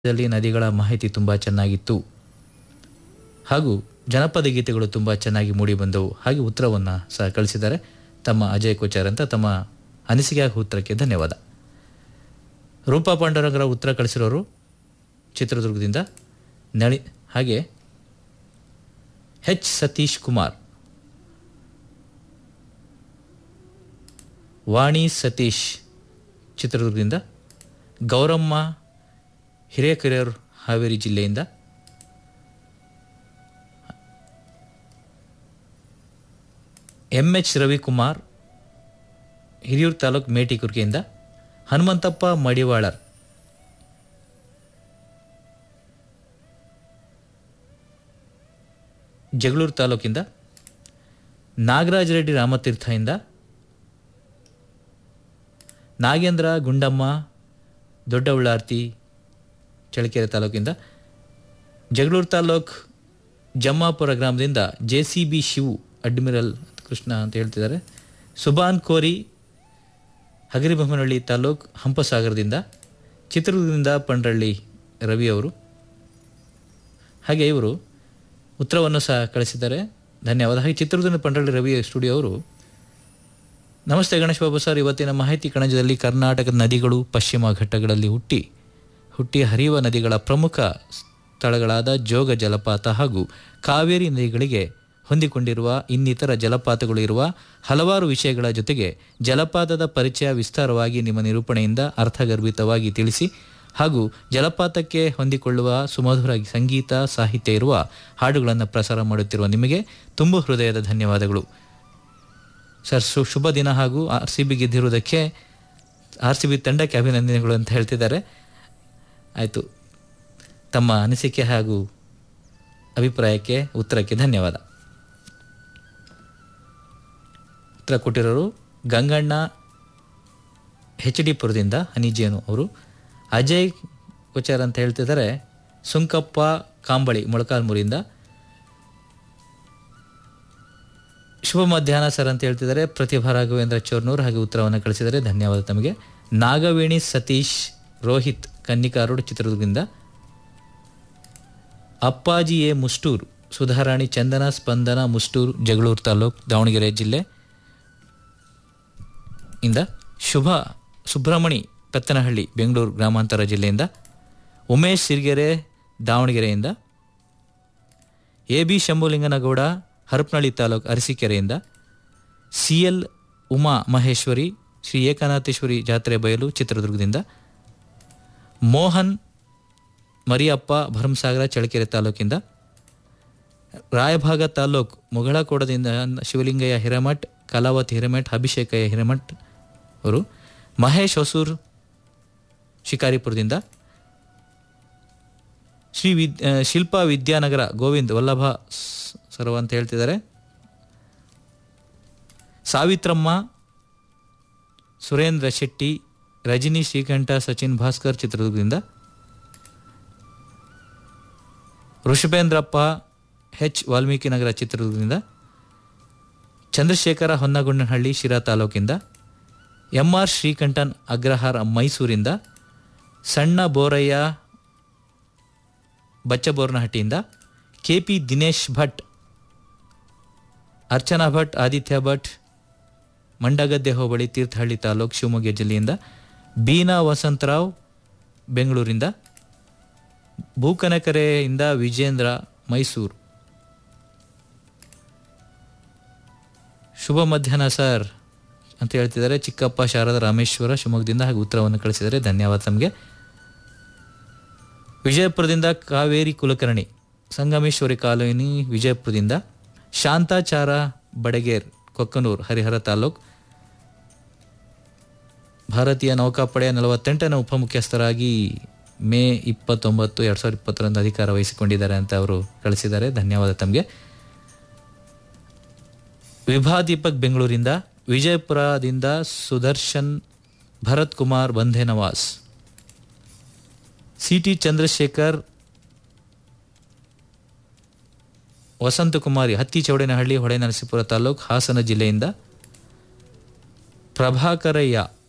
ದಲ್ಲಿ ನದಿಗಳ ಮಾಹಿತಿ ತುಂಬ ಚೆನ್ನಾಗಿತ್ತು ಹಾಗೂ ಜನಪದ ಗೀತೆಗಳು ತುಂಬ ಚೆನ್ನಾಗಿ ಮೂಡಿಬಂದವು ಹಾಗೆ ಉತ್ತರವನ್ನು ಸಹ ಕಳಿಸಿದ್ದಾರೆ ತಮ್ಮ ಅಜಯ್ ಕೋಚಾರ್ ಅಂತ ತಮ್ಮ ಅನಿಸಿಕೆ ಹಾಗೂ ಉತ್ತರಕ್ಕೆ ಧನ್ಯವಾದ ರೂಪಾ ಪಾಂಡುರಂಗರ ಉತ್ತರ ಕಳಿಸಿರೋರು ಚಿತ್ರದುರ್ಗದಿಂದ ನಳಿ ಹಾಗೆ ಎಚ್ ಸತೀಶ್ ಕುಮಾರ್ ವಾಣಿ ಸತೀಶ್ ಚಿತ್ರದುರ್ಗದಿಂದ ಗೌರಮ್ಮ ಹಿರೇಕೆರೆಯೂರು ಹಾವೇರಿ ಜಿಲ್ಲೆಯಿಂದ ಎಂ ಎಚ್ ರವಿಕುಮಾರ್ ಹಿರಿಯೂರು ತಾಲೂಕು ಮೇಟಿಕುರ್ಕೆಯಿಂದ ಹನುಮಂತಪ್ಪ ಮಡಿವಾಳರ್ ಜಗಳೂರು ತಾಲೂಕಿಂದ ನಾಗರಾಜ ರೆಡ್ಡಿ ರಾಮತೀರ್ಥಯಿಂದ ನಾಗೇಂದ್ರ ಗುಂಡಮ್ಮ ದೊಡ್ಡ ಉಳ್ಳಾರ್ತಿ ಚಳ್ಳಕೆರೆ ತಾಲೂಕಿಂದ ಜಗಳೂರು ತಾಲೂಕ್ ಜಮ್ಮಾಪುರ ಗ್ರಾಮದಿಂದ J C B Shivu admiral Krishna ಅಂತ ಹೇಳ್ತಿದ್ದಾರೆ ಸುಬಾನ್ ಕೋರಿ ಹಗರಿಬೊಮ್ಮನಹಳ್ಳಿ ತಾಲೂಕ್ ಹಂಪಸಾಗರದಿಂದ ಚಿತ್ರದುರ್ಗದಿಂದ ಪಂಡ್ರಳ್ಳಿ ರವಿ ಅವರು ಹಾಗೆ ಇವರು ಉತ್ತರವನ್ನು ಸಹ ಕಳಿಸಿದ್ದಾರೆ ಧನ್ಯವಾದ ಹಾಗೆ ಚಿತ್ರದುರ್ಗದ ಪಂಡ್ರಳ್ಳಿ ರವಿ ಸ್ಟುಡಿಯೋ ಅವರು ನಮಸ್ತೆ ಗಣೇಶ್ ಬಾಬು ಸರ್ ಇವತ್ತಿನ ಮಾಹಿತಿ ಕಣಜದಲ್ಲಿ ಕರ್ನಾಟಕದ ನದಿಗಳು ಪಶ್ಚಿಮ ಘಟ್ಟಗಳಲ್ಲಿ ಹುಟ್ಟಿ ಹುಟ್ಟಿ ಹರಿಯುವ ನದಿಗಳ ಪ್ರಮುಖ ಸ್ಥಳಗಳಾದ ಜೋಗ ಜಲಪಾತ ಹಾಗೂ ಕಾವೇರಿ ನದಿಗಳಿಗೆ ಹೊಂದಿಕೊಂಡಿರುವ ಇನ್ನಿತರ ಜಲಪಾತಗಳು ಇರುವ ಹಲವಾರು ವಿಷಯಗಳ ಜೊತೆಗೆ ಜಲಪಾತದ ಪರಿಚಯ ವಿಸ್ತಾರವಾಗಿ ನಿಮ್ಮ ನಿರೂಪಣೆಯಿಂದ ಅರ್ಥಗರ್ಭಿತವಾಗಿ ತಿಳಿಸಿ ಹಾಗೂ ಜಲಪಾತಕ್ಕೆ ಹೊಂದಿಕೊಳ್ಳುವ ಸುಮಧುರ ಸಂಗೀತ ಸಾಹಿತ್ಯ ಇರುವ ಹಾಡುಗಳನ್ನು ಪ್ರಸಾರ ಮಾಡುತ್ತಿರುವ ನಿಮಗೆ ತುಂಬ ಹೃದಯದ ಧನ್ಯವಾದಗಳು ಸರ್ ಶು ಶುಭ ದಿನ ಹಾಗೂ ಆರ್ ಸಿ ಬಿ ಗೆದ್ದಿರುವುದಕ್ಕೆ ಆರ್ ಸಿ ಬಿ ತಂಡಕ್ಕೆ ಅಭಿನಂದನೆಗಳು ಅಂತ ಹೇಳ್ತಿದ್ದಾರೆ ಆಯಿತು ತಮ್ಮ ಅನಿಸಿಕೆ ಹಾಗೂ ಅಭಿಪ್ರಾಯಕ್ಕೆ ಉತ್ತರಕ್ಕೆ ಧನ್ಯವಾದ ಉತ್ತರ ಕೊಟ್ಟಿರೋರು ಗಂಗಣ್ಣ ಎಚ್ ಡಿ ಪುರದಿಂದ ಹನಿಜೇನು ಅವರು ಅಜಯ್ ಕೋಚಾರ್ ಅಂತ ಹೇಳ್ತಿದ್ದಾರೆ ಸುಂಕಪ್ಪ ಕಾಂಬಳಿ ಮೊಳಕಾಲ್ಮೂರಿಂದ ಶುಭ ಮಧ್ಯಾಹ್ನ ಸರ್ ಅಂತ ಹೇಳ್ತಿದ್ದಾರೆ ಪ್ರತಿಭಾ ರಾಘವೇಂದ್ರ ಚೋರ್ನೂರ್ ಹಾಗೆ ಉತ್ತರವನ್ನು ಕಳಿಸಿದರೆ ಧನ್ಯವಾದ ತಮಗೆ ನಾಗವೇಣಿ ಸತೀಶ್ ರೋಹಿತ್ ಕನ್ನಿಕಾ ರೋಡ್ ಚಿತ್ರದುರ್ಗದಿಂದ ಅಪ್ಪಾಜಿ ಎ ಮುಷ್ಟೂರ್ ಸುಧಾರಾಣಿ ಚಂದನ ಸ್ಪಂದನ ಮುಷ್ಟೂರ್ ಜಗಳೂರು ತಾಲೂಕ್ ದಾವಣಗೆರೆ ಜಿಲ್ಲೆ ಇಂದ ಶುಭ ಸುಬ್ರಹ್ಮಣಿ ಪತ್ತನಹಳ್ಳಿ ಬೆಂಗಳೂರು ಗ್ರಾಮಾಂತರ ಜಿಲ್ಲೆಯಿಂದ ಉಮೇಶ್ ಸಿರಿಗೆರೆ ದಾವಣಗೆರೆಯಿಂದ ಎ ಬಿ ಶಂಭುಲಿಂಗನಗೌಡ ಹರಪನಹಳ್ಳಿ ತಾಲೂಕು ಅರಸೀಕೆರೆಯಿಂದ ಸಿ ಎಲ್ ಉಮಾ ಮಹೇಶ್ವರಿ ಶ್ರೀ ಏಕನಾಥೇಶ್ವರಿ ಜಾತ್ರೆ ಬಯಲು ಚಿತ್ರದುರ್ಗದಿಂದ ಮೋಹನ್ ಮರಿಯಪ್ಪ ಭರಮಸಾಗರ ಚಳ್ಳಕೆರೆ ತಾಲೂಕಿಂದ ರಾಯಭಾಗ ತಾಲೂಕ್ ಮುಗಳಕೋಟದಿಂದ ಶಿವಲಿಂಗಯ್ಯ ಹಿರೇಮಠ್ ಕಲಾವತಿ ಹಿರೇಮಠ್ ಅಭಿಷೇಕಯ್ಯ ಹಿರೇಮಠ್ ಅವರು ಮಹೇಶ್ ಹೊಸೂರ್ ಶಿಕಾರಿಪುರದಿಂದ ಶ್ರೀ ವಿದ್ ಆ, ಶಿಲ್ಪಾ ವಿದ್ಯಾನಗರ ಗೋವಿಂದ್ ವಲ್ಲಭ ಸ್- ಸರ್ವ ಅಂತ ಹೇಳ್ತಿದ್ದಾರೆ ಸಾವಿತ್ರಮ್ಮ ಸುರೇಂದ್ರ ಶೆಟ್ಟಿ ರಜನಿ ಶ್ರೀಕಂಠ ಸಚಿನ್ ಭಾಸ್ಕರ್ ಚಿತ್ರದುರ್ಗದಿಂದ ಋಷಭೇಂದ್ರಪ್ಪ ಎಚ್ ವಾಲ್ಮೀಕಿ ನಗರ ಚಿತ್ರದುರ್ಗದಿಂದ ಚಂದ್ರಶೇಖರ ಹೊನ್ನಗೊಂಡನಹಳ್ಳಿ ಶಿರಾ ತಾಲೂಕಿಂದ ಎಂ ಆರ್ ಶ್ರೀಕಂಠನ್ ಅಗ್ರಹಾರ ಮೈಸೂರಿಂದ ಸಣ್ಣ ಬೋರಯ್ಯ ಬಚ್ಚಬೋರ್ನಹಟ್ಟಿಯಿಂದ ಕೆ ಪಿ ದಿನೇಶ್ ಭಟ್ ಅರ್ಚನಾ ಭಟ್ ಆದಿತ್ಯ ಭಟ್ ಮಂಡಗದ್ದೆ ಹೋಬಳಿ ತೀರ್ಥಹಳ್ಳಿ ತಾಲೂಕು ಶಿವಮೊಗ್ಗ ಜಿಲ್ಲೆಯಿಂದ ಬೀನಾ ವಸಂತರಾವ್ ಬೆಂಗಳೂರಿಂದ ಬೂಕನಕೆರೆಯಿಂದ ವಿಜೇಂದ್ರ ಮೈಸೂರು ಶುಭ ಮಧ್ಯಾಹ್ನ ಸರ್ ಅಂತ ಹೇಳ್ತಿದ್ದಾರೆ ಚಿಕ್ಕಪ್ಪ ಶಾರದಾ ರಾಮೇಶ್ವರ ಶಿವಮೊಗ್ಗದಿಂದ ಹಾಗೂ ಉತ್ತರವನ್ನು ಕಳಿಸಿದ್ದಾರೆ ಧನ್ಯವಾದ ತಮಗೆ ವಿಜಯಪುರದಿಂದ ಕಾವೇರಿ ಕುಲಕರ್ಣಿ ಸಂಗಮೇಶ್ವರಿ ಕಾಲೋನಿ ವಿಜಯಪುರದಿಂದ ಶಾಂತಾಚಾರ ಬಡಗೇರ್ ಕೊಕ್ಕನೂರು ಹರಿಹರ ತಾಲೂಕ್ ಭಾರತೀಯ ನೌಕಾಪಡೆಯ ನಲವತ್ತೆಂಟನೇ ಉಪಮುಖ್ಯಸ್ಥರಾಗಿ ಮೇ ಇಪ್ಪತ್ತೊಂಬತ್ತು ಎರಡು ಸಾವಿರದ ಇಪ್ಪತ್ತರಂದು ಅಧಿಕಾರ ವಹಿಸಿಕೊಂಡಿದ್ದಾರೆ ಅಂತ ಅವರು ಕಳಿಸಿದ್ದಾರೆ ಧನ್ಯವಾದ ತಮಗೆ ವಿಭಾ ದೀಪಕ್ ಬೆಂಗಳೂರಿಂದ ವಿಜಯಪುರದಿಂದ ಸುದರ್ಶನ್ ಭರತ್ ಕುಮಾರ್ ಬಂಧೇನವಾಸ್ ಸಿ ಟಿ ಚಂದ್ರಶೇಖರ್ ವಸಂತಕುಮಾರಿ ಹತ್ತಿ ಚೌಡೇನಹಳ್ಳಿ ಹೊಳೆನರಸೀಪುರ ತಾಲೂಕು ಹಾಸನ ಜಿಲ್ಲೆಯಿಂದ ಪ್ರಭಾಕರಯ್ಯ